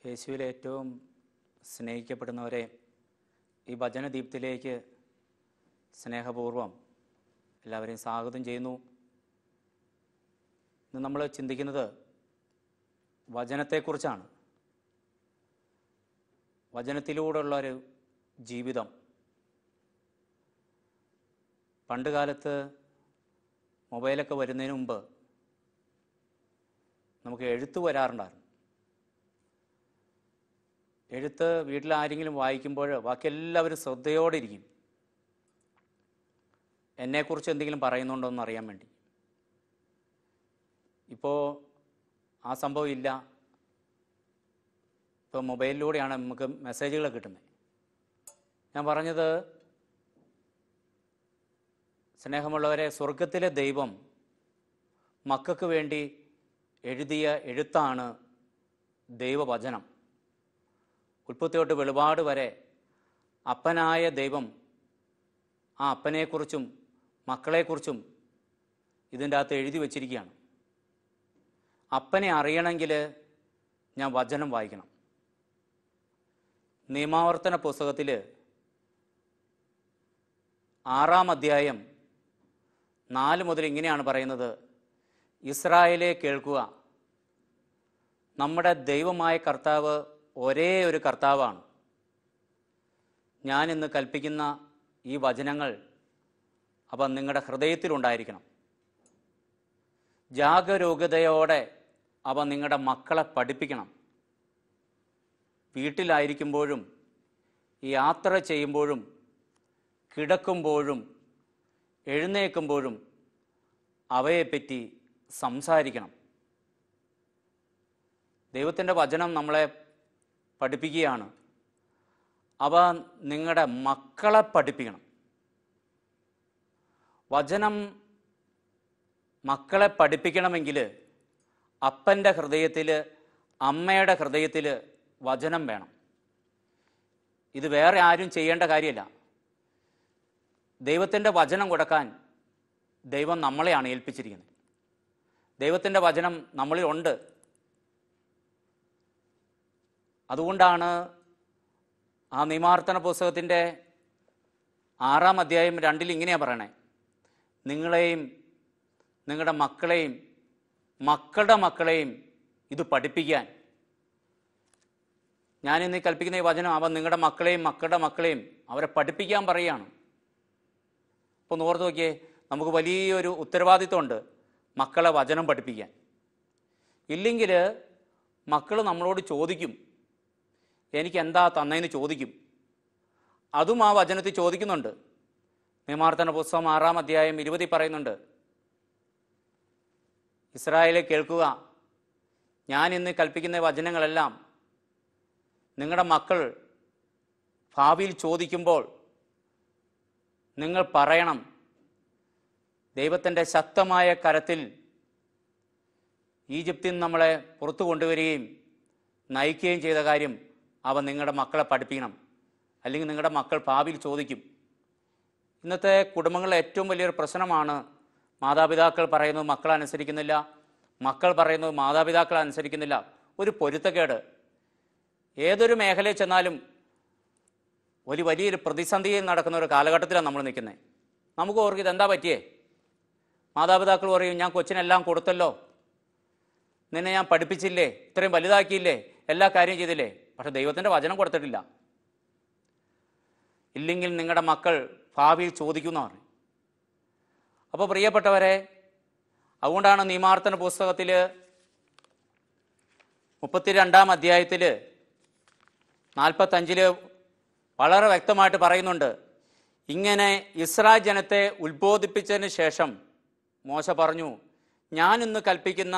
യേശുവിൽ ഏറ്റവും സ്നേഹിക്കപ്പെടുന്നവരെ ഈ ഭജനദീപ്തിലേക്ക് സ്നേഹപൂർവം എല്ലാവരെയും സ്വാഗതം ചെയ്യുന്നു ഇന്ന് നമ്മൾ ചിന്തിക്കുന്നത് വചനത്തെക്കുറിച്ചാണ് വചനത്തിലൂടെയുള്ളൊരു ജീവിതം പണ്ട് കാലത്ത് മൊബൈലൊക്കെ വരുന്നതിന് മുമ്പ് നമുക്ക് എഴുത്ത് വരാറുണ്ടായിരുന്നു എഴുത്ത് വീട്ടിൽ ആരെങ്കിലും വായിക്കുമ്പോൾ ബാക്കി എല്ലാവരും ശ്രദ്ധയോടെ ഇരിക്കും എന്നെക്കുറിച്ച് എന്തെങ്കിലും പറയുന്നുണ്ടോ എന്ന് അറിയാൻ വേണ്ടി ഇപ്പോൾ ആ സംഭവം ഇല്ല ഇപ്പോൾ മൊബൈലിലൂടെയാണ് നമുക്ക് മെസ്സേജുകൾ കിട്ടുന്നത് ഞാൻ പറഞ്ഞത് സ്നേഹമുള്ളവരെ സ്വർഗത്തിലെ ദൈവം മക്കൾക്ക് വേണ്ടി എഴുതിയ എഴുത്താണ് ദൈവവചനം ഉൽപ്പത്തി തൊട്ട് വെളിപാട് വരെ അപ്പനായ ദൈവം ആ അപ്പനെക്കുറിച്ചും മക്കളെക്കുറിച്ചും ഇതിൻ്റെ അകത്ത് എഴുതി വച്ചിരിക്കുകയാണ് അപ്പനെ അറിയണമെങ്കിൽ ഞാൻ വചനം വായിക്കണം നിയമാവർത്തന പുസ്തകത്തിൽ ആറാം അധ്യായം നാല് മുതൽ ഇങ്ങനെയാണ് പറയുന്നത് ഇസ്രായേലെ കേൾക്കുക നമ്മുടെ ദൈവമായ കർത്താവ് ഒരേ ഒരു കർത്താവാണ് ഞാൻ ഇന്ന് കൽപ്പിക്കുന്ന ഈ വചനങ്ങൾ അവ നിങ്ങളുടെ ഹൃദയത്തിലുണ്ടായിരിക്കണം ജാഗരൂകതയോടെ അവ നിങ്ങളുടെ മക്കളെ പഠിപ്പിക്കണം വീട്ടിലായിരിക്കുമ്പോഴും യാത്ര ചെയ്യുമ്പോഴും കിടക്കുമ്പോഴും എഴുന്നേൽക്കുമ്പോഴും അവയെപ്പറ്റി സംസാരിക്കണം ദൈവത്തിൻ്റെ വചനം നമ്മളെ പഠിപ്പിക്കുകയാണ് അവ നിങ്ങളുടെ മക്കളെ പഠിപ്പിക്കണം വചനം മക്കളെ പഠിപ്പിക്കണമെങ്കിൽ അപ്പൻ്റെ ഹൃദയത്തിൽ അമ്മയുടെ ഹൃദയത്തിൽ വചനം വേണം ഇത് വേറെ ആരും ചെയ്യേണ്ട കാര്യമല്ല ദൈവത്തിൻ്റെ വചനം കൊടുക്കാൻ ദൈവം നമ്മളെയാണ് ഏൽപ്പിച്ചിരിക്കുന്നത് ദൈവത്തിൻ്റെ വചനം നമ്മളിൽ ഉണ്ട് അതുകൊണ്ടാണ് ആ നിയമാർത്ഥന പുസ്തകത്തിൻ്റെ ആറാം അധ്യായം രണ്ടിൽ ഇങ്ങനെയാണ് പറയണേ നിങ്ങളെയും നിങ്ങളുടെ മക്കളെയും മക്കളുടെ മക്കളെയും ഇത് പഠിപ്പിക്കാൻ ഞാനിന്ന് ഈ കൽപ്പിക്കുന്ന ഈ വചനം അവൻ നിങ്ങളുടെ മക്കളെയും മക്കളുടെ മക്കളെയും അവരെ പഠിപ്പിക്കാൻ പറയുകയാണ് അപ്പോൾ ഒന്ന് ഓർത്ത് നോക്കിയേ നമുക്ക് വലിയൊരു ഉത്തരവാദിത്വമുണ്ട് മക്കളെ വചനം പഠിപ്പിക്കാൻ ഇല്ലെങ്കിൽ മക്കൾ നമ്മളോട് ചോദിക്കും എനിക്ക് എന്താ തന്നതെന്ന് ചോദിക്കും അതും ആ വചനത്തിൽ ചോദിക്കുന്നുണ്ട് നിയമാർത്ഥന പുസ്തകം ആറാം അധ്യായം ഇരുപതി പറയുന്നുണ്ട് ഇസ്രായേലെ കേൾക്കുക ഞാൻ ഇന്ന് കൽപ്പിക്കുന്ന വചനങ്ങളെല്ലാം നിങ്ങളുടെ മക്കൾ ഭാവിയിൽ ചോദിക്കുമ്പോൾ നിങ്ങൾ പറയണം ദൈവത്തിൻ്റെ ശക്തമായ കരത്തിൽ ഈജിപ്തിൽ നിന്ന് നമ്മളെ പുറത്തു കൊണ്ടുവരികയും നയിക്കുകയും ചെയ്ത കാര്യം അവ നിങ്ങളുടെ മക്കളെ പഠിപ്പിക്കണം അല്ലെങ്കിൽ നിങ്ങളുടെ മക്കൾ ഭാവിയിൽ ചോദിക്കും ഇന്നത്തെ കുടുംബങ്ങളിലെ ഏറ്റവും വലിയൊരു പ്രശ്നമാണ് മാതാപിതാക്കൾ പറയുന്നത് മക്കൾ അനുസരിക്കുന്നില്ല മക്കൾ പറയുന്നത് മാതാപിതാക്കൾ അനുസരിക്കുന്നില്ല ഒരു പൊരുത്തക്കേട് ഏതൊരു മേഖലയിൽ ചെന്നാലും ഒരു വലിയൊരു പ്രതിസന്ധിയിൽ നടക്കുന്ന ഒരു കാലഘട്ടത്തിലാണ് നമ്മൾ നിൽക്കുന്നത് നമുക്ക് ഓർക്കും ഇതെന്താ പറ്റിയേ മാതാപിതാക്കൾ പറയും ഞാൻ കൊച്ചിനെല്ലാം കൊടുത്തല്ലോ നിന്നെ ഞാൻ പഠിപ്പിച്ചില്ലേ ഇത്രയും വലുതാക്കിയില്ലേ എല്ലാ കാര്യം ചെയ്തില്ലേ പക്ഷെ ദൈവത്തിൻ്റെ വചനം കൊടുത്തിട്ടില്ല ഇല്ലെങ്കിൽ നിങ്ങളുടെ മക്കൾ ഭാവിയിൽ ചോദിക്കുന്ന പറയും അപ്പോൾ പ്രിയപ്പെട്ടവരെ അതുകൊണ്ടാണ് നിയമാർത്ഥന പുസ്തകത്തിൽ മുപ്പത്തിരണ്ടാം അധ്യായത്തിൽ നാൽപ്പത്തഞ്ചില് വളരെ വ്യക്തമായിട്ട് പറയുന്നുണ്ട് ഇങ്ങനെ ഇസ്രായേൽ ജനത്തെ ഉത്ബോധിപ്പിച്ചതിന് ശേഷം മോശ പറഞ്ഞു ഞാൻ ഇന്ന് കൽപ്പിക്കുന്ന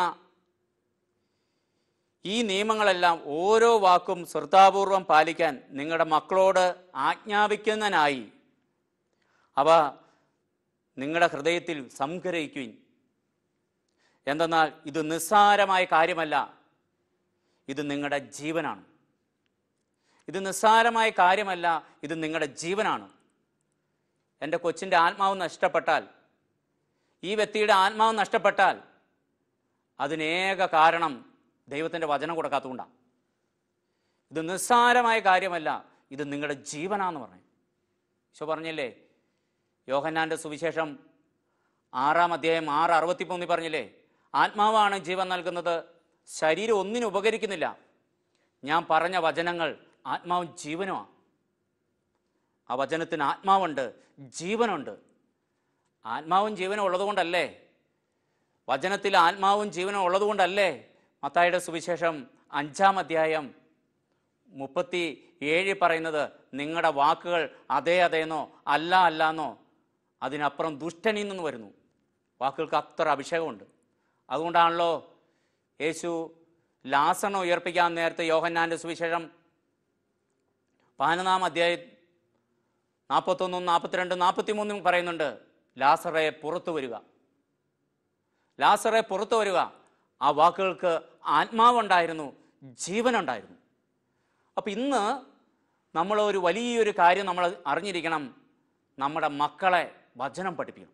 ഈ നിയമങ്ങളെല്ലാം ഓരോ വാക്കും ശ്രദ്ധാപൂർവം പാലിക്കാൻ നിങ്ങളുടെ മക്കളോട് ആജ്ഞാപിക്കുന്നതിനായി അവ നിങ്ങളുടെ ഹൃദയത്തിൽ സംഗ്രഹിക്കുവിൻ എന്തെന്നാൽ ഇത് നിസ്സാരമായ കാര്യമല്ല ഇത് നിങ്ങളുടെ ജീവനാണ് ഇത് നിസ്സാരമായ കാര്യമല്ല ഇത് നിങ്ങളുടെ ജീവനാണ് എൻ്റെ കൊച്ചിൻ്റെ ആത്മാവ് നഷ്ടപ്പെട്ടാൽ ഈ വ്യക്തിയുടെ ആത്മാവ് നഷ്ടപ്പെട്ടാൽ അതിനേക കാരണം ദൈവത്തിൻ്റെ വചനം കൊടുക്കാത്തതുകൊണ്ടാണ് ഇത് നിസ്സാരമായ കാര്യമല്ല ഇത് നിങ്ങളുടെ ജീവനാന്ന് പറഞ്ഞു ഈശോ പറഞ്ഞില്ലേ യോഹന്നാൻ്റെ സുവിശേഷം ആറാം അധ്യായം ആറ് അറുപത്തിമൂന്നിൽ പറഞ്ഞില്ലേ ആത്മാവാണ് ജീവൻ നൽകുന്നത് ശരീരം ഒന്നിനും ഉപകരിക്കുന്നില്ല ഞാൻ പറഞ്ഞ വചനങ്ങൾ ആത്മാവും ജീവനുമാണ് ആ വചനത്തിന് ആത്മാവുണ്ട് ജീവനുണ്ട് ആത്മാവും ജീവനും ഉള്ളതുകൊണ്ടല്ലേ വചനത്തിൽ ആത്മാവും ജീവനും ഉള്ളതുകൊണ്ടല്ലേ മത്തായിയുടെ സുവിശേഷം അഞ്ചാം അധ്യായം മുപ്പത്തി ഏഴ് പറയുന്നത് നിങ്ങളുടെ വാക്കുകൾ അതേ അതേന്നോ അല്ല അല്ലാന്നോ അതിനപ്പുറം ദുഷ്ടനിൽ നിന്ന് വരുന്നു വാക്കുകൾക്ക് അത്ര അഭിഷേകമുണ്ട് അതുകൊണ്ടാണല്ലോ യേശു ലാസണം ഉയർപ്പിക്കാൻ നേരത്തെ യോഹന്നാൻ്റെ സുവിശേഷം പതിനൊന്നാം അധ്യായം നാൽപ്പത്തൊന്നും നാൽപ്പത്തിരണ്ടും നാൽപ്പത്തിമൂന്നും പറയുന്നുണ്ട് ലാസറെ പുറത്തു വരിക ലാസറെ പുറത്തു വരിക ആ വാക്കുകൾക്ക് ആത്മാവുണ്ടായിരുന്നു ജീവനുണ്ടായിരുന്നു അപ്പം ഇന്ന് നമ്മൾ ഒരു വലിയൊരു കാര്യം നമ്മൾ അറിഞ്ഞിരിക്കണം നമ്മുടെ മക്കളെ വചനം പഠിപ്പിക്കണം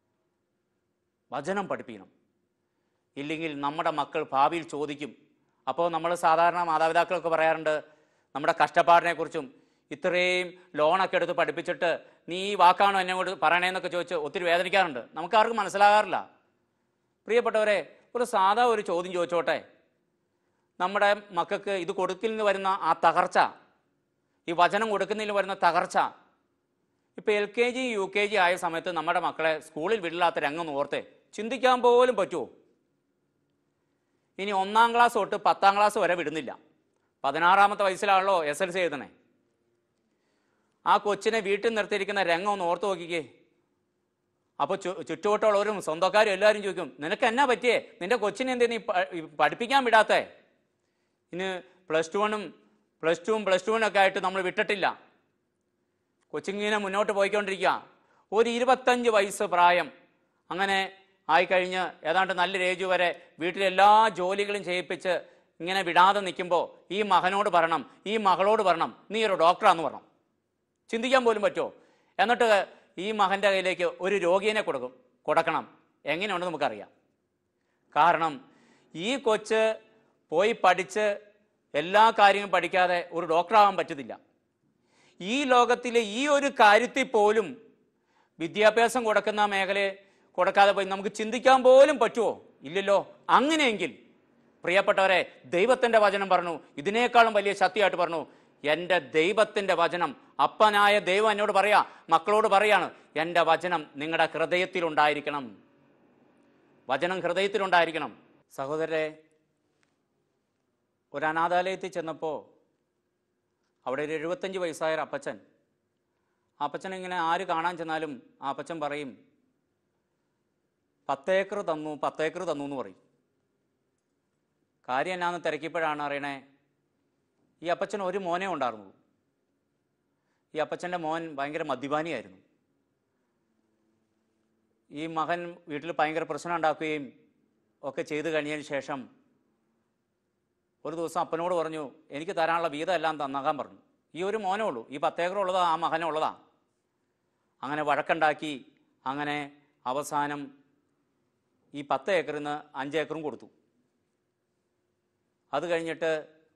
വചനം പഠിപ്പിക്കണം ഇല്ലെങ്കിൽ നമ്മുടെ മക്കൾ ഭാവിയിൽ ചോദിക്കും അപ്പോൾ നമ്മൾ സാധാരണ മാതാപിതാക്കളൊക്കെ പറയാറുണ്ട് നമ്മുടെ കഷ്ടപ്പാടിനെക്കുറിച്ചും ഇത്രയും ലോണൊക്കെ എടുത്ത് പഠിപ്പിച്ചിട്ട് നീ ഈ വാക്കാണോ എന്നെ കൊണ്ട് പറയണേന്നൊക്കെ ചോദിച്ച് ഒത്തിരി വേദനിക്കാറുണ്ട് നമുക്കാർക്കും മനസ്സിലാകാറില്ല പ്രിയപ്പെട്ടവരെ ഒരു സാധാ ഒരു ചോദ്യം ചോദിച്ചോട്ടെ നമ്മുടെ മക്കൾക്ക് ഇത് കൊടുക്കിൽ നിന്ന് വരുന്ന ആ തകർച്ച ഈ വചനം കൊടുക്കുന്നതിൽ വരുന്ന തകർച്ച ഇപ്പോൾ L K G U K G ആയ സമയത്ത് നമ്മുടെ മക്കളെ സ്കൂളിൽ വിടില്ലാത്ത രംഗം ഓർത്തെ ചിന്തിക്കാൻ പോലും പറ്റുമോ ഇനി ഒന്നാം ക്ലാസ് തൊട്ട് പത്താം ക്ലാസ് വരെ വിടുന്നില്ല പതിനാറാമത്തെ വയസ്സിലാണല്ലോ എസ് എൽ സി എഴുതണേ ആ കൊച്ചിനെ വീട്ടിൽ നിർത്തിയിരിക്കുന്ന രംഗം ഒന്ന് ഓർത്ത് നോക്കിക്കേ അപ്പോൾ ചു ചുറ്റുവട്ടമുള്ളവരും സ്വന്തക്കാരും എല്ലാവരും ചോദിക്കും നിനക്ക് എന്നാ പറ്റിയേ നിന്റെ കൊച്ചിനെ എന്തേ നീ പ- ഈ പഠിപ്പിക്കാൻ വിടാത്തേ ഇനി പ്ലസ് ടു വണ്ണും പ്ലസ് ടുവും പ്ലസ് ടുവും ഒക്കെ ആയിട്ട് നമ്മൾ വിട്ടിട്ടില്ല കൊച്ചിങ്ങനെ മുന്നോട്ട് പോയിക്കൊണ്ടിരിക്കുക ഒരു ഇരുപത്തഞ്ച് വയസ്സ് പ്രായം അങ്ങനെ ആയിക്കഴിഞ്ഞ് ഏതാണ്ട് നല്ലൊരു ഏജ് വരെ വീട്ടിലെല്ലാ ജോലികളും ചെയ്യിപ്പിച്ച് ഇങ്ങനെ വിടാതെ നിൽക്കുമ്പോൾ ഈ മകനോട് പറയണം ഈ മകളോട് പറയണം നീ ഒരു ഡോക്ടറാന്ന് പറയണം ചിന്തിക്കാൻ പോലും പറ്റുമോ എന്നിട്ട് ഈ മകൻ്റെ കയ്യിലേക്ക് ഒരു രോഗിയെ കൊടുക്കും കൊടുക്കണം എങ്ങനെയുണ്ടെന്ന് നമുക്കറിയാം കാരണം ഈ കൊച്ച് പോയി പഠിച്ച് എല്ലാ കാര്യങ്ങളും പഠിക്കാതെ ഒരു ഡോക്ടറാകാൻ പറ്റുന്നില്ല ഈ ലോകത്തിലെ ഈ ഒരു കാര്യത്തിൽ പോലും വിദ്യാഭ്യാസം കൊടുക്കുന്ന മേഖലയെ കൊടുക്കാതെ പോയി നമുക്ക് ചിന്തിക്കാൻ പോലും പറ്റുമോ ഇല്ലല്ലോ അങ്ങനെയെങ്കിൽ പ്രിയപ്പെട്ടവരെ ദൈവത്തിൻ്റെ വചനം പറഞ്ഞു ഇതിനേക്കാളും വലിയ ശക്തിയായിട്ട് പറഞ്ഞു എൻ്റെ ദൈവത്തിൻ്റെ വചനം അപ്പനായ ദൈവം എന്നോട് പറയാ മക്കളോട് പറയാണ് എൻ്റെ വചനം നിങ്ങളുടെ ഹൃദയത്തിലുണ്ടായിരിക്കണം വചനം ഹൃദയത്തിലുണ്ടായിരിക്കണം സഹോദരരെ ഒരു അനാഥാലയത്തിൽ ചെന്നപ്പോൾ അവിടെ ഒരു എഴുപത്തഞ്ച് വയസ്സായ ഒരു അപ്പച്ചൻ ആ അപ്പച്ചൻ ഇങ്ങനെ ആര് കാണാൻ ചെന്നാലും ആ അപ്പച്ചൻ പറയും പത്തേക്കർ തന്നു പത്തേക്കർ തന്നു എന്ന് പറയും കാര്യം എന്നാന്ന് തിരക്കിയപ്പോഴാണ് അറിയണേ ഈ അപ്പച്ചൻ ഒരു മോനെ ഉണ്ടായിരുന്നു ഈ അപ്പച്ചൻ്റെ മോൻ ഭയങ്കര മദ്യപാനിയായിരുന്നു ഈ മകൻ വീട്ടിൽ ഭയങ്കര പ്രശ്നം ഉണ്ടാക്കുകയും ഒക്കെ ചെയ്തു കഴിഞ്ഞതിന് ശേഷം ഒരു ദിവസം അപ്പനോട് പറഞ്ഞു എനിക്ക് തരാനുള്ള വീതം എല്ലാം തന്നാകാൻ പറഞ്ഞു ഈ ഒരു മോനേ ഉള്ളൂ ഈ പത്തേക്കർ ഉള്ളതാ ആ മകനുള്ളതാ അങ്ങനെ വഴക്കുണ്ടാക്കി അങ്ങനെ അവസാനം ഈ പത്ത് ഏക്കറിൽ നിന്ന് അഞ്ച് ഏക്കറും കൊടുത്തു അത് കഴിഞ്ഞിട്ട്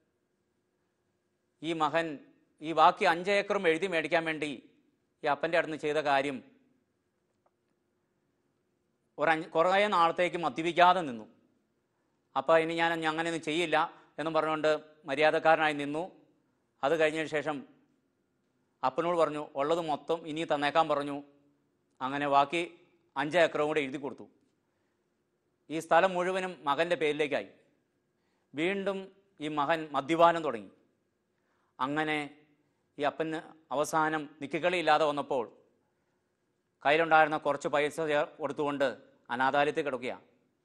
ഈ മകൻ ഈ ബാക്കി അഞ്ച് ഏക്കറും എഴുതി മേടിക്കാൻ വേണ്ടി ഈ അപ്പൻ്റെ അടുത്ത് ചെയ്ത കാര്യം ഒരഞ്ച് കുറേ നാളത്തേക്ക് മദ്യപിക്കാതെ നിന്നു അപ്പോൾ ഇനി ഞാൻ ഇനി അങ്ങനെയൊന്നും ചെയ്യില്ല എന്നും പറഞ്ഞുകൊണ്ട് മര്യാദക്കാരനായി നിന്നു അത് കഴിഞ്ഞതിന് ശേഷം അപ്പനോട് പറഞ്ഞു ഉള്ളത് മൊത്തം ഇനി തന്നേക്കാൻ പറഞ്ഞു അങ്ങനെ ബാക്കി അഞ്ച് ഏക്കറും കൂടെ എഴുതി കൊടുത്തു ഈ സ്ഥലം മുഴുവനും മകൻ്റെ പേരിലേക്കായി വീണ്ടും ഈ മകൻ മദ്യപാനം തുടങ്ങി അങ്ങനെ ഈ അപ്പന് അവസാനം നിൽക്കുകളിയില്ലാതെ വന്നപ്പോൾ കയ്യിലുണ്ടായിരുന്ന കുറച്ച് പൈസ ചേർ കൊടുത്തുകൊണ്ട് അനാഥാലയത്തിൽ കിടക്കുകയാണ്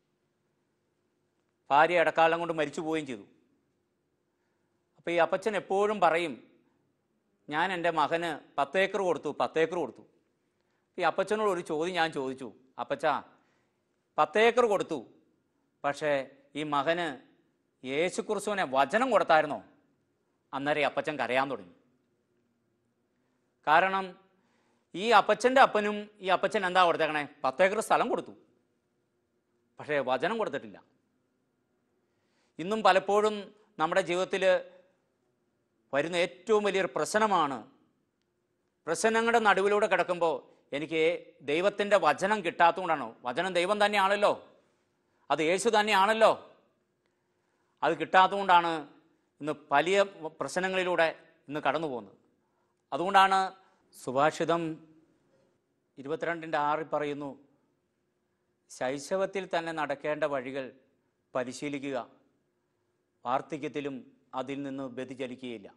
ഭാര്യ ഇടക്കാലം കൊണ്ട് മരിച്ചു പോവുകയും ചെയ്തു അപ്പോൾ ഈ അപ്പച്ചൻ എപ്പോഴും പറയും ഞാൻ എൻ്റെ മകന് പത്തേക്കർ കൊടുത്തു പത്തേക്കർ കൊടുത്തു ഈ അപ്പച്ചനോട് ഒരു ചോദ്യം ഞാൻ ചോദിച്ചു അപ്പച്ച പത്തേക്കർ കൊടുത്തു പക്ഷേ ഈ മകന് യേശുക്രിസ്തുവിനെ വചനം കൊടുത്തായിരുന്നോ അന്നേരം ഈ അപ്പച്ചൻ കരയാൻ തുടങ്ങി കാരണം ഈ അപ്പച്ചൻ്റെ അപ്പനും ഈ അപ്പച്ചൻ എന്താ കൊടുത്തേക്കണേ പത്തേക്കർ സ്ഥലം കൊടുത്തു പക്ഷേ വചനം കൊടുത്തിട്ടില്ല ഇന്നും പലപ്പോഴും നമ്മുടെ ജീവിതത്തിൽ വരുന്ന ഏറ്റവും വലിയൊരു പ്രശ്നമാണ് പ്രശ്നങ്ങളുടെ നടുവിലൂടെ കിടക്കുമ്പോൾ എനിക്ക് ദൈവത്തിൻ്റെ വചനം കിട്ടാത്തതുകൊണ്ടാണ് വചനം ദൈവം തന്നെയാണല്ലോ അത് യേശു തന്നെയാണല്ലോ അത് കിട്ടാത്തതുകൊണ്ടാണ് ഇന്ന് വലിയ പ്രശ്നങ്ങളിലൂടെ ഇന്ന് കടന്നു പോകുന്നത് അതുകൊണ്ടാണ് സുഭാഷിതം ഇരുപത്തിരണ്ടിൻ്റെ ആറിൽ പറയുന്നു ശൈശവത്തിൽ തന്നെ നടക്കേണ്ട വഴികൾ പരിശീലിക്കുക വാർദ്ധക്യത്തിലും അതിൽ നിന്ന് വ്യതിചലിക്കുകയില്ല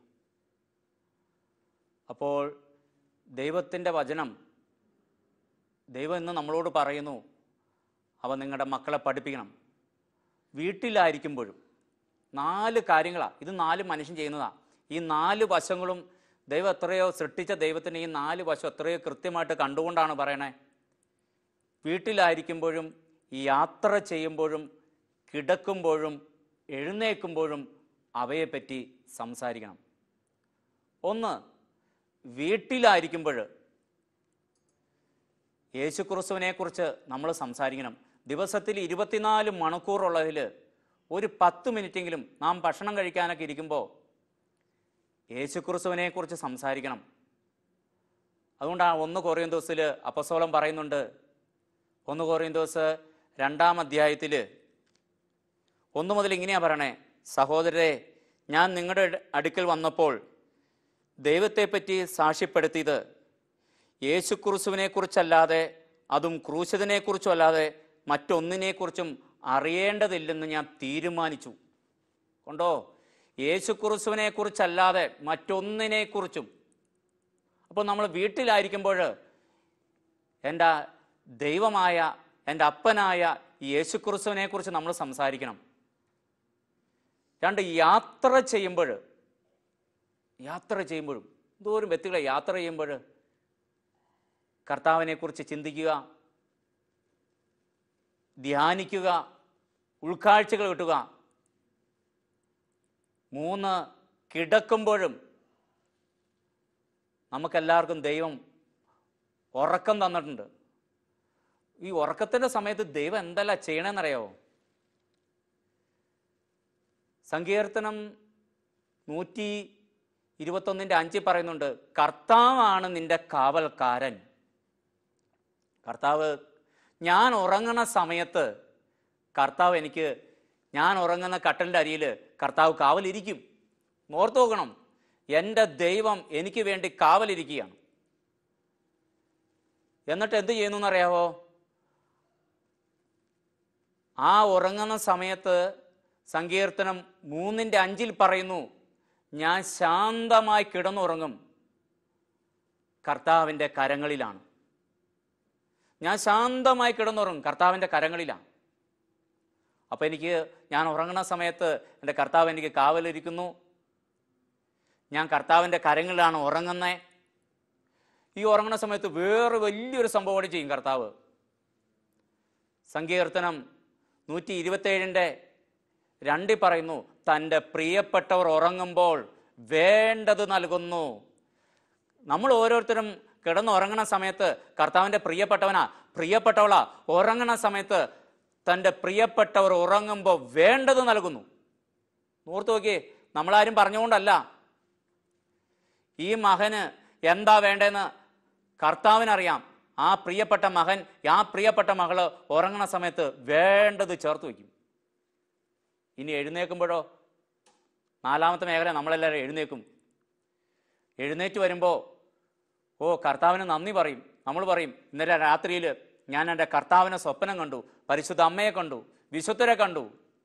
അപ്പോൾ ദൈവത്തിൻ്റെ വചനം ദൈവം ഇന്ന് നമ്മളോട് പറയുന്നു അവ നിങ്ങളുടെ മക്കളെ പഠിപ്പിക്കണം വീട്ടിലായിരിക്കുമ്പോഴും നാല് കാര്യങ്ങളാണ് ഇത് നാല് മനുഷ്യൻ ചെയ്യുന്നതാണ് ഈ നാല് വശങ്ങളും ദൈവം എത്രയോ സൃഷ്ടിച്ച ദൈവത്തിന് ഈ നാല് വശം എത്രയോ കൃത്യമായിട്ട് കണ്ടുകൊണ്ടാണ് പറയണേ വീട്ടിലായിരിക്കുമ്പോഴും യാത്ര ചെയ്യുമ്പോഴും കിടക്കുമ്പോഴും എഴുന്നേൽക്കുമ്പോഴും അവയെപ്പറ്റി സംസാരിക്കണം ഒന്ന് വീട്ടിലായിരിക്കുമ്പോൾ യേശുക്രിസ്തുവിനെക്കുറിച്ച് നമ്മൾ സംസാരിക്കണം ദിവസത്തിൽ ഇരുപത്തിനാല് മണിക്കൂറുള്ളതിൽ ഒരു പത്ത് മിനിറ്റെങ്കിലും നാം ഭക്ഷണം കഴിക്കാനൊക്കെ ഇരിക്കുമ്പോൾ യേശുക്രിസ്തുവിനെക്കുറിച്ച് സംസാരിക്കണം അതുകൊണ്ടാണ് ഒന്ന് കോറിയൻ ദിവസത്തിൽ അപ്പസോളം പറയുന്നുണ്ട് ഒന്ന് കോറിയൻ ദിവസ് രണ്ടാം അധ്യായത്തിൽ ഒന്ന് മുതൽ ഇങ്ങനെയാ പറയണേ സഹോദരരെ ഞാൻ നിങ്ങളുടെ അടുക്കൽ വന്നപ്പോൾ ദൈവത്തെപ്പറ്റി സാക്ഷ്യപ്പെടുത്തിയത് യേശുക്രിസ്തുവിനെക്കുറിച്ചല്ലാതെ അതും ക്രൂശിതനെക്കുറിച്ചും അല്ലാതെ മറ്റൊന്നിനെക്കുറിച്ചും അറിയേണ്ടതില്ലെന്ന് ഞാൻ തീരുമാനിച്ചു കൊണ്ടോ യേശുക്രിസ്തുവിനെക്കുറിച്ചല്ലാതെ മറ്റൊന്നിനെക്കുറിച്ചും അപ്പോൾ നമ്മൾ വീട്ടിലായിരിക്കുമ്പോൾ എൻ്റെ ദൈവമായ എൻ്റെ അപ്പനായ ഈ യേശുക്രിസ്തുവിനെക്കുറിച്ച് നമ്മൾ സംസാരിക്കണം രണ്ട് യാത്ര ചെയ്യുമ്പോൾ യാത്ര ചെയ്യുമ്പോഴും എന്തോരം വ്യക്തികളെ യാത്ര ചെയ്യുമ്പോൾ കർത്താവിനെക്കുറിച്ച് ചിന്തിക്കുക ധ്യാനിക്കുക ഉൾക്കാഴ്ചകൾ കിട്ടുക മൂന്ന് കിടക്കുമ്പോഴും നമുക്കെല്ലാവർക്കും ദൈവം ഉറക്കം തന്നിട്ടുണ്ട് ഈ ഉറക്കത്തിൻ്റെ സമയത്ത് ദൈവം എന്തല്ല ചെയ്യണമെന്നറിയാവോ സങ്കീർത്തനം നൂറ്റി ഇരുപത്തൊന്നിൻ്റെ അഞ്ചിൽ പറയുന്നുണ്ട് കർത്താവാണ് നിന്റെ കാവൽക്കാരൻ കർത്താവ് ഞാൻ ഉറങ്ങണ സമയത്ത് കർത്താവ് എനിക്ക് ഞാൻ ഉറങ്ങുന്ന കട്ടലിൻ്റെ അരിയിൽ കർത്താവ് കാവലിരിക്കും ഓർത്തു നോക്കണം എൻ്റെ ദൈവം എനിക്ക് വേണ്ടി കാവലിരിക്കുകയാണ് എന്നിട്ട് എന്ത് ചെയ്യുന്നു എന്നറിയാവോ ആ ഉറങ്ങുന്ന സമയത്ത് സങ്കീർത്തനം മൂന്നിൻ്റെ അഞ്ചിൽ പറയുന്നു ഞാൻ ശാന്തമായി കിടന്നുറങ്ങും കർത്താവിൻ്റെ കരങ്ങളിലാണ് ഞാൻ ശാന്തമായി കിടന്നുറങ്ങും കർത്താവിൻ്റെ കരങ്ങളിലാണ് അപ്പോൾ എനിക്ക് ഞാൻ ഉറങ്ങുന്ന സമയത്ത് എൻ്റെ കർത്താവ് എനിക്ക് കാവലിരിക്കുന്നു ഞാൻ കർത്താവിൻ്റെ കരങ്ങളിലാണ് ഉറങ്ങുന്നത് ഈ ഉറങ്ങുന്ന സമയത്ത് വേറെ വലിയൊരു സംഭവം കൂടി ചെയ്യും കർത്താവ് സങ്കീർത്തനം നൂറ്റി ഇരുപത്തേഴിൻ്റെ രണ്ടിൽ പറയുന്നു തൻ്റെ പ്രിയപ്പെട്ടവർ ഉറങ്ങുമ്പോൾ വേണ്ടത് നൽകുന്നു നമ്മൾ ഓരോരുത്തരും കിടന്നുറങ്ങണ സമയത്ത് കർത്താവിൻ്റെ പ്രിയപ്പെട്ടവനാ പ്രിയപ്പെട്ടവളാ ഉറങ്ങണ സമയത്ത് തൻ്റെ പ്രിയപ്പെട്ടവർ ഉറങ്ങുമ്പോൾ വേണ്ടത് നൽകുന്നു ഓർത്ത് നോക്കിയേ നമ്മളാരും പറഞ്ഞുകൊണ്ടല്ല ഈ മകന് എന്താ വേണ്ടതെന്ന് കർത്താവിനറിയാം ആ പ്രിയപ്പെട്ട മകൻ ആ പ്രിയപ്പെട്ട മകള് ഉറങ്ങണ സമയത്ത് വേണ്ടത് ചേർത്ത് വയ്ക്കും ഇനി എഴുന്നേൽക്കുമ്പോഴോ നാലാമത്തെ മേഖല നമ്മളെല്ലാവരും എഴുന്നേക്കും എഴുന്നേറ്റ് വരുമ്പോൾ ഓ കർത്താവിന് നന്ദി പറയും നമ്മൾ പറയും ഇന്നലെ രാത്രിയിൽ ഞാൻ എൻ്റെ കർത്താവിനെ സ്വപ്നം കണ്ടു പരിശുദ്ധ അമ്മയെ കണ്ടു വിശുദ്ധരെ കണ്ടു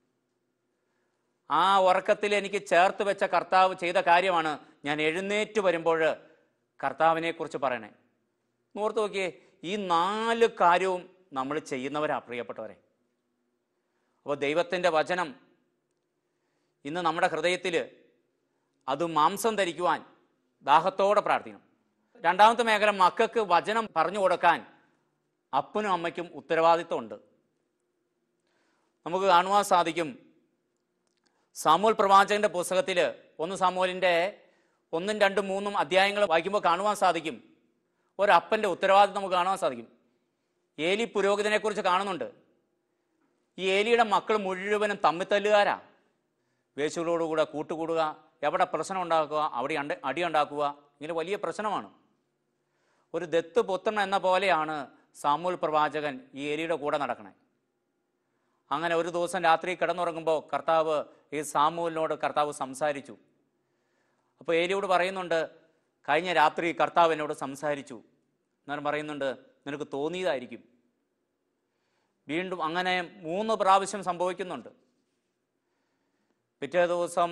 ആ ഉറക്കത്തിൽ എനിക്ക് ചേർത്ത് വെച്ച കർത്താവ് ചെയ്ത കാര്യമാണ് ഞാൻ എഴുന്നേറ്റ് വരുമ്പോൾ കർത്താവിനെക്കുറിച്ച് പറയണേ ഓർത്ത് നോക്കിയേ ഈ നാല് കാര്യവും നമ്മൾ ചെയ്യുന്നവരാ പ്രിയപ്പെട്ടവരെ അപ്പോൾ ദൈവത്തിൻ്റെ വചനം ഇന്ന് നമ്മുടെ ഹൃദയത്തിൽ അത് മാംസം ധരിക്കുവാൻ ദാഹത്തോടെ പ്രാർത്ഥിക്കണം രണ്ടാമത്തെ മേഖല മക്കൾക്ക് വചനം പറഞ്ഞു കൊടുക്കാൻ അപ്പനും അമ്മയ്ക്കും ഉത്തരവാദിത്വമുണ്ട് നമുക്ക് കാണുവാൻ സാധിക്കും സാമൂൽ പ്രവാചകന്റെ പുസ്തകത്തിൽ ഒന്ന് സാമൂലിൻ്റെ ഒന്നും രണ്ടും മൂന്നും അധ്യായങ്ങൾ വായിക്കുമ്പോൾ കാണുവാൻ സാധിക്കും ഒരപ്പൻ്റെ ഉത്തരവാദിത്വം നമുക്ക് കാണുവാൻ സാധിക്കും ഏലി പുരോഹിതനെക്കുറിച്ച് കാണുന്നുണ്ട് ഈ ഏലിയുടെ മക്കൾ മുഴുവനും തമ്മിത്തല്ലുകാരാ വേശുകളോടുകൂടെ കൂട്ടുകൂടുക എവിടെ പ്രശ്നം ഉണ്ടാക്കുക അവിടെ അണ്ട അടി ഉണ്ടാക്കുക ഇങ്ങനെ വലിയ പ്രശ്നമാണ് ഒരു ദത്ത് പുത്രൻ എന്ന പോലെയാണ് സാമൂൽ പ്രവാചകൻ ഈ ഏലിയുടെ കൂടെ നടക്കണേ അങ്ങനെ ഒരു ദിവസം രാത്രി കിടന്നുറങ്ങുമ്പോൾ കർത്താവ് ഈ സാമൂലിനോട് കർത്താവ് സംസാരിച്ചു അപ്പോൾ ഏലിയോട് പറയുന്നുണ്ട് കഴിഞ്ഞ രാത്രി കർത്താവ് എന്നോട് സംസാരിച്ചു എന്നാലും പറയുന്നുണ്ട് നിനക്ക് തോന്നിയതായിരിക്കും വീണ്ടും അങ്ങനെ മൂന്ന് പ്രാവശ്യം സംഭവിക്കുന്നുണ്ട് പിറ്റേ ദിവസം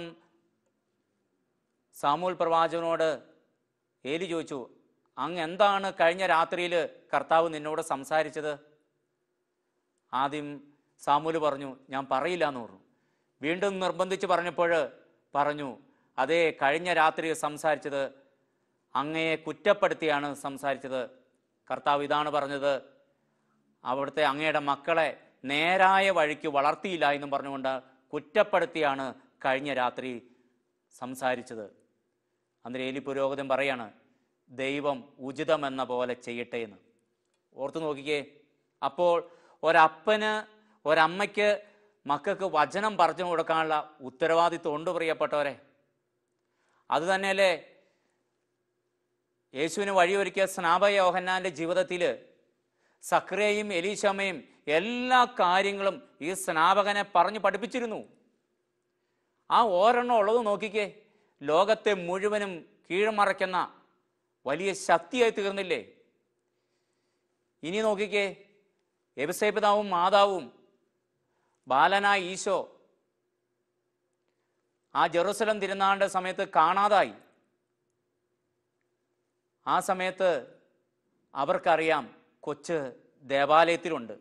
സാമൂൽ പ്രവാചകനോട് ഏലി ചോദിച്ചു അങ്ങ് എന്താണ് കഴിഞ്ഞ രാത്രിയിൽ കർത്താവ് നിന്നോട് സംസാരിച്ചത് ആദ്യം സാമൂല് പറഞ്ഞു ഞാൻ പറയില്ല എന്ന് പറഞ്ഞു വീണ്ടും നിർബന്ധിച്ച് പറഞ്ഞപ്പോൾ പറഞ്ഞു അതേ കഴിഞ്ഞ രാത്രി സംസാരിച്ചത് അങ്ങയെ കുറ്റപ്പെടുത്തിയാണ് സംസാരിച്ചത് കർത്താവ് ഇതാണ് പറഞ്ഞത് അവിടുത്തെ അങ്ങയുടെ മക്കളെ നേരായ വഴിക്ക് വളർത്തിയില്ല എന്നും പറഞ്ഞുകൊണ്ട് കുറ്റപ്പെടുത്തിയാണ് കഴിഞ്ഞ രാത്രി സംസാരിച്ചത് അന്നേരം ഏലി പുരോഗതൻ പറയാണ് ദൈവം ഉചിതമെന്ന പോലെ ചെയ്യട്ടെ എന്ന് ഓർത്തു നോക്കിക്കേ അപ്പോൾ ഒരപ്പന് ഒരമ്മയ്ക്ക് മക്കൾക്ക് വചനം പറഞ്ഞു കൊടുക്കാനുള്ള ഉത്തരവാദിത്വം ഉണ്ട് പ്രിയപ്പെട്ടവരെ അത് തന്നെയല്ലേ യേശുവിന് വഴിയൊരുക്കിയ സ്നാപക യോഹന്നാന്റെ ജീവിതത്തിൽ സക്രിയയും എലീശമ്മയും എല്ലാ കാര്യങ്ങളും ഈ സ്നാപകനെ പറഞ്ഞു പഠിപ്പിച്ചിരുന്നു ആ ഓരെണ്ണം ഉള്ളത് നോക്കിക്കേ ലോകത്തെ മുഴുവനും കീഴ്മറയ്ക്കുന്ന വലിയ ശക്തിയായി തീർന്നില്ലേ ഇനി നോക്കിക്കേ എബിസേപിതാവും മാതാവും ബാലനായ ഈശോ ആ ജെറുസലം തിരുനാളിൻ്റെ സമയത്ത് കാണാതായി ആ സമയത്ത് അവർക്കറിയാം കൊച്ച് ദേവാലയത്തിലുണ്ട്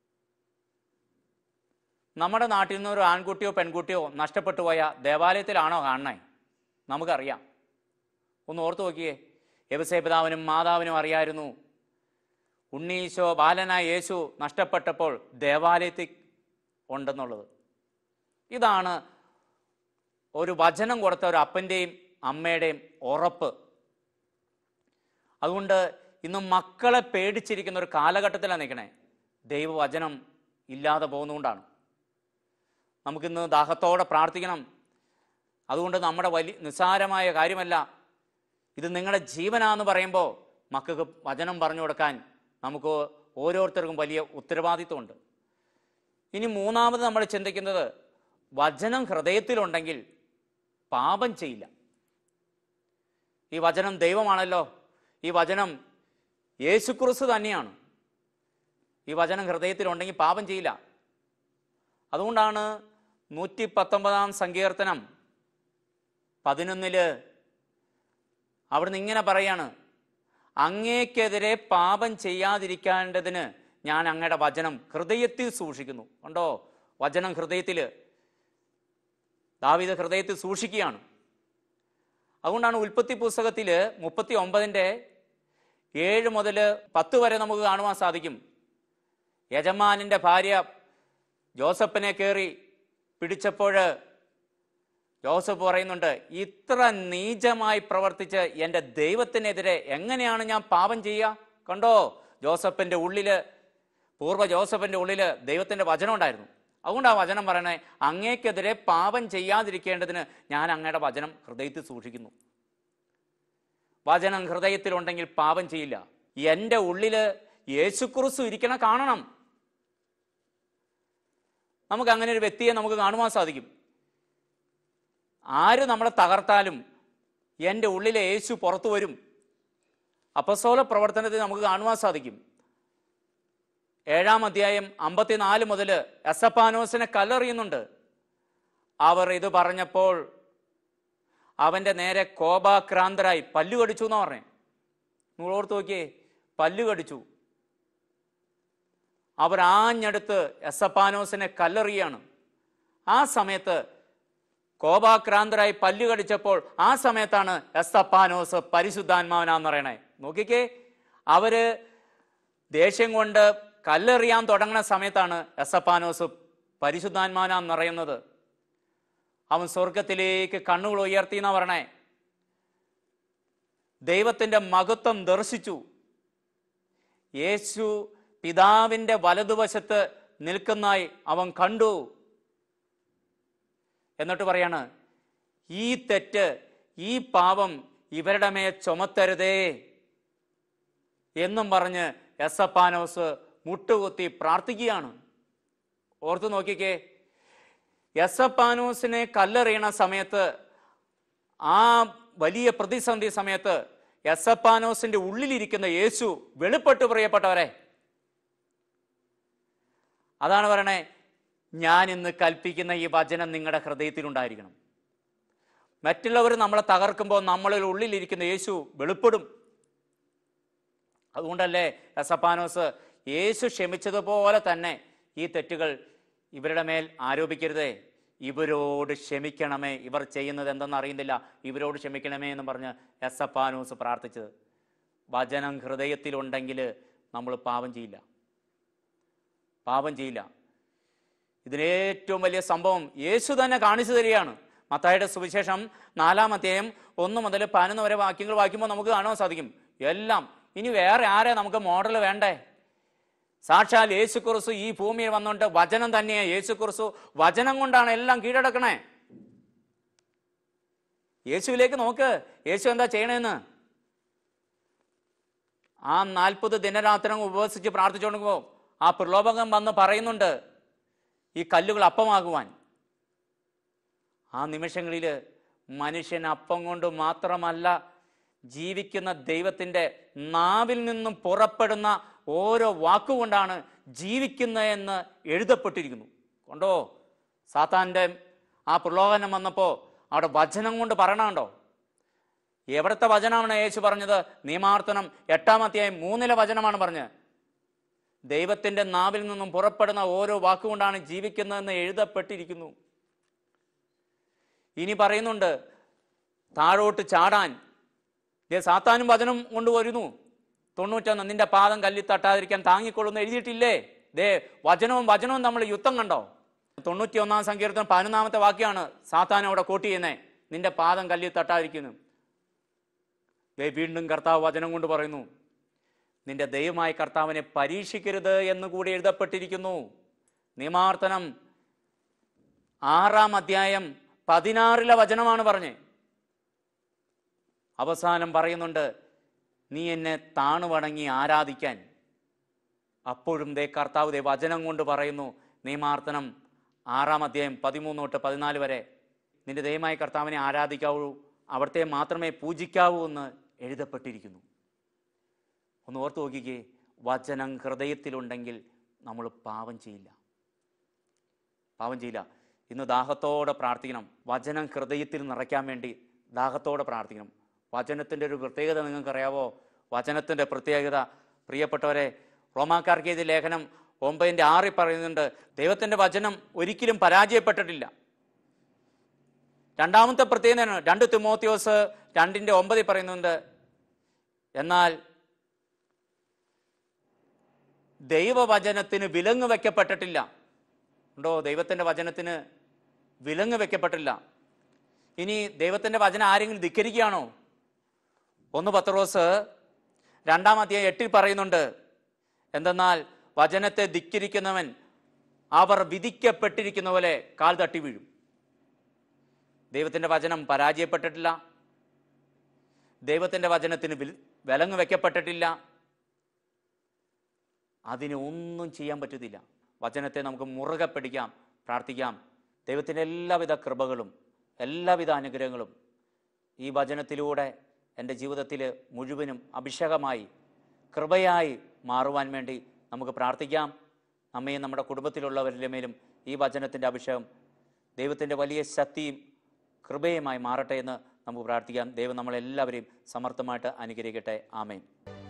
നമ്മുടെ നാട്ടിൽ നിന്ന് ഒരു ആൺകുട്ടിയോ പെൺകുട്ടിയോ നഷ്ടപ്പെട്ടു പോയ ദേവാലയത്തിലാണോ കാണണേ നമുക്കറിയാം ഒന്ന് ഓർത്തു നോക്കിയേ യവസേപിതാവിനും മാതാവിനും അറിയായിരുന്നു ഉണ്ണീശോ ബാലനായ യേശു നഷ്ടപ്പെട്ടപ്പോൾ ദേവാലയത്തിൽ ഉണ്ടെന്നുള്ളത് ഇതാണ് ഒരു വചനം കൊടുത്ത ഒരു അപ്പൻ്റെയും അമ്മയുടെയും ഉറപ്പ് അതുകൊണ്ട് ഇന്ന് മക്കളെ പേടിച്ചിരിക്കുന്ന ഒരു കാലഘട്ടത്തിലാണ് നിൽക്കണേ ദൈവവചനം ഇല്ലാതെ പോകുന്നതുകൊണ്ടാണ് നമുക്കിന്ന് ദാഹത്തോടെ പ്രാർത്ഥിക്കണം അതുകൊണ്ട് നമ്മുടെ വലിയ നിസ്സാരമായ കാര്യമല്ല ഇത് നിങ്ങളുടെ ജീവനാന്ന് പറയുമ്പോൾ മക്കൾക്ക് വചനം പറഞ്ഞു കൊടുക്കാൻ നമുക്ക് ഓരോരുത്തർക്കും വലിയ ഉത്തരവാദിത്വമുണ്ട് ഇനി മൂന്നാമത് നമ്മൾ ചിന്തിക്കുന്നത് വചനം ഹൃദയത്തിലുണ്ടെങ്കിൽ പാപം ചെയ്യില്ല ഈ വചനം ദൈവമാണല്ലോ ഈ വചനം യേശുക്രിസ്തു തന്നെയാണ് ഈ വചനം ഹൃദയത്തിലുണ്ടെങ്കിൽ പാപം ചെയ്യില്ല അതുകൊണ്ടാണ് നൂറ്റി പത്തൊമ്പതാം സങ്കീർത്തനം പതിനൊന്നില് അവിടുന്ന് ഇങ്ങനെ പറയാണ് അങ്ങേക്കെതിരെ പാപം ചെയ്യാതിരിക്കേണ്ടതിന് ഞാൻ അങ്ങയുടെ വചനം ഹൃദയത്തിൽ സൂക്ഷിക്കുന്നു കണ്ടോ വചനം ഹൃദയത്തിൽ ദാവിദ ഹൃദയത്തിൽ സൂക്ഷിക്കുകയാണ് അതുകൊണ്ടാണ് ഉൽപ്പത്തി പുസ്തകത്തിൽ മുപ്പത്തി ഒമ്പതിൻ്റെ ഏഴ് മുതൽ പത്ത് വരെ നമുക്ക് കാണുവാൻ സാധിക്കും യജമാനിൻ്റെ ഭാര്യ ജോസഫിനെ കയറി പിടിച്ചപ്പോൾ ജോസഫ് പറയുന്നുണ്ട് ഇത്ര നീചമായി പ്രവർത്തിച്ച് എൻ്റെ ദൈവത്തിനെതിരെ എങ്ങനെയാണ് ഞാൻ പാപം ചെയ്യുക കണ്ടോ ജോസഫിൻ്റെ ഉള്ളില് പൂർവ്വ ജോസഫിൻ്റെ ഉള്ളില് ദൈവത്തിൻ്റെ വചനം ഉണ്ടായിരുന്നു അതുകൊണ്ട് ആ വചനം പറയണേ അങ്ങേക്കെതിരെ പാപം ചെയ്യാതിരിക്കേണ്ടതിന് ഞാൻ അങ്ങയുടെ വചനം ഹൃദയത്തിൽ സൂക്ഷിക്കുന്നു വചനം ഹൃദയത്തിലുണ്ടെങ്കിൽ പാപം ചെയ്യില്ല എൻ്റെ ഉള്ളില് യേശുക്രിസ്തു ഇരിക്കണ കാണണം നമുക്ക് അങ്ങനെ ഒരു വ്യക്തിയെ നമുക്ക് കാണുവാൻ സാധിക്കും ആര് നമ്മളെ തകർത്താലും എൻ്റെ ഉള്ളിലെ യേശു പുറത്തു വരും അപ്പസോല പ്രവർത്തനത്തിൽ നമുക്ക് കാണുവാൻ സാധിക്കും ഏഴാം അധ്യായം അമ്പത്തിനാല് മുതൽ എസപ്പാനോസിനെ കല്ലെറിയുന്നുണ്ട് അവർ ഇത് പറഞ്ഞപ്പോൾ അവൻ്റെ നേരെ കോപാക്രാന്തരായി പല്ലു കടിച്ചു എന്ന് പറഞ്ഞേ നിങ്ങൾ ഓർത്ത് നോക്കിയേ പല്ലു കടിച്ചു അവർ ആഞ്ഞെടുത്ത് എസപ്പാനോസിനെ കല്ലെറിയാണ് ആ സമയത്ത് കോപാക്രാന്തരായി പല്ലു കടിച്ചപ്പോൾ ആ സമയത്താണ് എസ്തപ്പാനോസ് പരിശുദ്ധാത്മാവനാന്ന് പറയണേ നോക്കിക്കേ അവര് ദേഷ്യം കൊണ്ട് കല്ലെറിയാൻ തുടങ്ങുന്ന സമയത്താണ് എസപ്പാനോസ് പരിശുദ്ധാത്മാവനാന്ന് പറയുന്നത് അവൻ സ്വർഗത്തിലേക്ക് കണ്ണുകൾ ഉയർത്തി എന്നാ പറയണേ ദൈവത്തിൻ്റെ മഹത്വം ദർശിച്ചു യേശു പിതാവിൻ്റെ വലതുവശത്ത് നിൽക്കുന്നതായി അവൻ കണ്ടു എന്നിട്ട് പറയാണ് ഈ തെറ്റ് ഈ പാപം ഇവരുടെ മേൽ ചുമത്തരുതേ എന്നും പറഞ്ഞ് എസപ്പാനോസ് മുട്ടുകുത്തി പ്രാർത്ഥിക്കുകയാണ് ഓർത്തു നോക്കിക്കേ എസപ്പാനോസിനെ കല്ലെറിയണ സമയത്ത് ആ വലിയ പ്രതിസന്ധി സമയത്ത് എസപ്പാനോസിന്റെ ഉള്ളിലിരിക്കുന്ന യേശു വെളിപ്പെട്ടു പ്രിയപ്പെട്ടവരെ അതാണ് പറയണേ ഞാൻ ഇന്ന് കൽപ്പിക്കുന്ന ഈ വചനം നിങ്ങളുടെ ഹൃദയത്തിലുണ്ടായിരിക്കണം മറ്റുള്ളവർ നമ്മളെ തകർക്കുമ്പോൾ നമ്മളിൽ ഉള്ളിലിരിക്കുന്ന യേശു വെളിപ്പെടും അതുകൊണ്ടല്ലേ എസപ്പാനോസ് യേശു ക്ഷമിച്ചതുപോലെ തന്നെ ഈ തെറ്റുകൾ ഇവരുടെ മേൽ ആരോപിക്കരുതേ ഇവരോട് ക്ഷമിക്കണമേ ഇവർ ചെയ്യുന്നത് എന്തെന്ന് അറിയുന്നില്ല ഇവരോട് ക്ഷമിക്കണമേ എന്ന് പറഞ്ഞ് എസപ്പാനോസ് പ്രാർത്ഥിച്ചത് വചനം ഹൃദയത്തിലുണ്ടെങ്കിൽ നമ്മൾ പാപം ചെയ്യില്ല പാപം ചെയ്യില്ല ഇതിനേറ്റവും വലിയ സംഭവം യേശു തന്നെ കാണിച്ചു തരികയാണ് മത്തായുടെ സുവിശേഷം നാലാം അധ്യായം ഒന്ന് മുതൽ പതിനൊന്ന് വരെ വാക്യങ്ങൾ വായിക്കുമ്പോൾ നമുക്ക് കാണാൻ സാധിക്കും എല്ലാം ഇനി വേറെ ആരെ നമുക്ക് മോഡൽ വേണ്ടേ സാക്ഷാൽ യേശു കുറിച്ചു ഈ ഭൂമിയിൽ വന്നുകൊണ്ട് വചനം തന്നെയാണ് യേശു കുറിച്ചു വചനം കൊണ്ടാണ് എല്ലാം കീഴടക്കണേ യേശുവിലേക്ക് നോക്ക് യേശു എന്താ ചെയ്യണേന്ന് ആ നാൽപ്പത് ദിനരാത്രം ഉപവസിച്ച് പ്രാർത്ഥിച്ചുകൊണ്ടിരിക്കുമ്പോൾ ആ പ്രലോഭകം വന്ന് പറയുന്നുണ്ട് ഈ കല്ലുകൾ അപ്പമാകുവാൻ ആ നിമിഷങ്ങളിൽ മനുഷ്യൻ അപ്പം കൊണ്ട് മാത്രമല്ല ജീവിക്കുന്ന ദൈവത്തിൻ്റെ നാവിൽ നിന്നും പുറപ്പെടുന്ന ഓരോ വാക്കുകൊണ്ടാണ് ജീവിക്കുന്നതെന്ന് എഴുതപ്പെട്ടിരിക്കുന്നു കൊണ്ടോ സാത്താൻ്റെ ആ പ്രലോഭനം വന്നപ്പോൾ അവിടെ വചനം കൊണ്ട് പറയണുണ്ടോ എവിടത്തെ വചനമാണ് യേശു പറഞ്ഞത് നിയമാർത്ഥനം എട്ടാമത്തെയായി മൂന്നിലെ വചനമാണ് പറഞ്ഞത് ദൈവത്തിൻ്റെ നാവിൽ നിന്നും പുറപ്പെടുന്ന ഓരോ വാക്കുകൊണ്ടാണ് ജീവിക്കുന്നതെന്ന് എഴുതപ്പെട്ടിരിക്കുന്നു ഇനി പറയുന്നുണ്ട് താഴോട്ട് ചാടാൻ ദേ സാത്താനും വചനം കൊണ്ടുവരുന്നു തൊണ്ണൂറ്റൊന്ന് നിന്റെ പാദം കല്ലി തട്ടാതിരിക്കാൻ താങ്ങിക്കൊള്ളുന്നു എഴുതിയിട്ടില്ലേ ദേ വചനവും വചനവും നമ്മൾ യുദ്ധം കണ്ടോ തൊണ്ണൂറ്റി ഒന്നാം സങ്കീർത്തനം പതിനൊന്നാമത്തെ വാക്യാണ് സാത്താൻ അവിടെ കോട്ട് ചെയ്യുന്നേ നിന്റെ പാദം കല്ലി തട്ടാതിരിക്കുന്നു ദേ വീണ്ടും കർത്താവ് വചനം കൊണ്ട് പറയുന്നു നിന്റെ ദൈവമായ കർത്താവിനെ പരീക്ഷിക്കരുത് എന്ന് കൂടി എഴുതപ്പെട്ടിരിക്കുന്നു നിയമാർത്ഥനം ആറാം അധ്യായം പതിനാറിലെ വചനമാണ് പറഞ്ഞേ അവസാനം പറയുന്നുണ്ട് നീ എന്നെ താണു വണങ്ങി ആരാധിക്കാൻ അപ്പോഴും ദേ കർത്താവ് ദേ വചനം കൊണ്ട് പറയുന്നു നിയമാർത്ഥനം ആറാം അധ്യായം പതിമൂന്ന് തൊട്ട് പതിനാല് വരെ നിന്റെ ദൈവമായ കർത്താവിനെ ആരാധിക്കാവൂ അവിടുത്തെ മാത്രമേ പൂജിക്കാവൂ എന്ന് എഴുതപ്പെട്ടിരിക്കുന്നു ഒന്ന് ഓർത്ത് നോക്കിക്കേ വചനം ഹൃദയത്തിലുണ്ടെങ്കിൽ നമ്മൾ പാപം ചെയ്യില്ല പാപം ചെയ്യില്ല ഇന്ന് ദാഹത്തോടെ പ്രാർത്ഥിക്കണം വചനം ഹൃദയത്തിൽ നിറയ്ക്കാൻ വേണ്ടി ദാഹത്തോടെ പ്രാർത്ഥിക്കണം വചനത്തിൻ്റെ ഒരു പ്രത്യേകത നിങ്ങൾക്കറിയാവോ വചനത്തിൻ്റെ പ്രത്യേകത പ്രിയപ്പെട്ടവരെ റോമാക്കാർക്ക് എഴുതിയ ലേഖനം ഒമ്പതിൻ്റെ ആറിൽ പറയുന്നുണ്ട് ദൈവത്തിൻ്റെ വചനം ഒരിക്കലും പരാജയപ്പെട്ടിട്ടില്ല രണ്ടാമത്തെ പ്രത്യേകതയാണ് രണ്ട് തിമോത്തിയോസ് രണ്ടിൻ്റെ ഒമ്പതിൽ പറയുന്നുണ്ട് എന്നാൽ ദൈവവചനത്തിന് വിലങ്ങ് വെക്കപ്പെട്ടിട്ടില്ല ഉണ്ടോ ദൈവത്തിൻ്റെ വചനത്തിന് വിലങ്ങ് വെക്കപ്പെട്ടില്ല ഇനി ദൈവത്തിൻ്റെ വചനം ആരെങ്കിലും ധിക്കരിക്കുകയാണോ ഒന്ന് പത്രോസ് രണ്ടാം അധ്യായം എട്ടിൽ പറയുന്നുണ്ട് എന്തെന്നാൽ വചനത്തെ ധിക്കരിക്കുന്നവൻ അവർ വിധിക്കപ്പെട്ടിരിക്കുന്ന പോലെ കാൽ തട്ടി വീഴും ദൈവത്തിൻ്റെ വചനം പരാജയപ്പെട്ടിട്ടില്ല ദൈവത്തിൻ്റെ വചനത്തിന് വിൽ- വിലങ്ങ് വെക്കപ്പെട്ടിട്ടില്ല അതിന് ഒന്നും ചെയ്യാൻ പറ്റത്തില്ല വചനത്തെ നമുക്ക് മുറുകെ പിടിക്കാം പ്രാർത്ഥിക്കാം ദൈവത്തിൻ്റെ എല്ലാവിധ കൃപകളും എല്ലാവിധ അനുഗ്രഹങ്ങളും ഈ വചനത്തിലൂടെ എൻ്റെ ജീവിതത്തിൽ മുഴുവനും അഭിഷേകമായി കൃപയായി മാറുവാൻ വേണ്ടി നമുക്ക് പ്രാർത്ഥിക്കാം നമ്മയും നമ്മുടെ കുടുംബത്തിലുള്ളവരുടെ മേലും ഈ വചനത്തിൻ്റെ അഭിഷേകം ദൈവത്തിൻ്റെ വലിയ ശക്തിയും കൃപയുമായി മാറട്ടെ എന്ന് നമുക്ക് പ്രാർത്ഥിക്കാം ദൈവം നമ്മളെല്ലാവരെയും സമർത്ഥമായിട്ട് അനുഗ്രഹിക്കട്ടെ ആമേൻ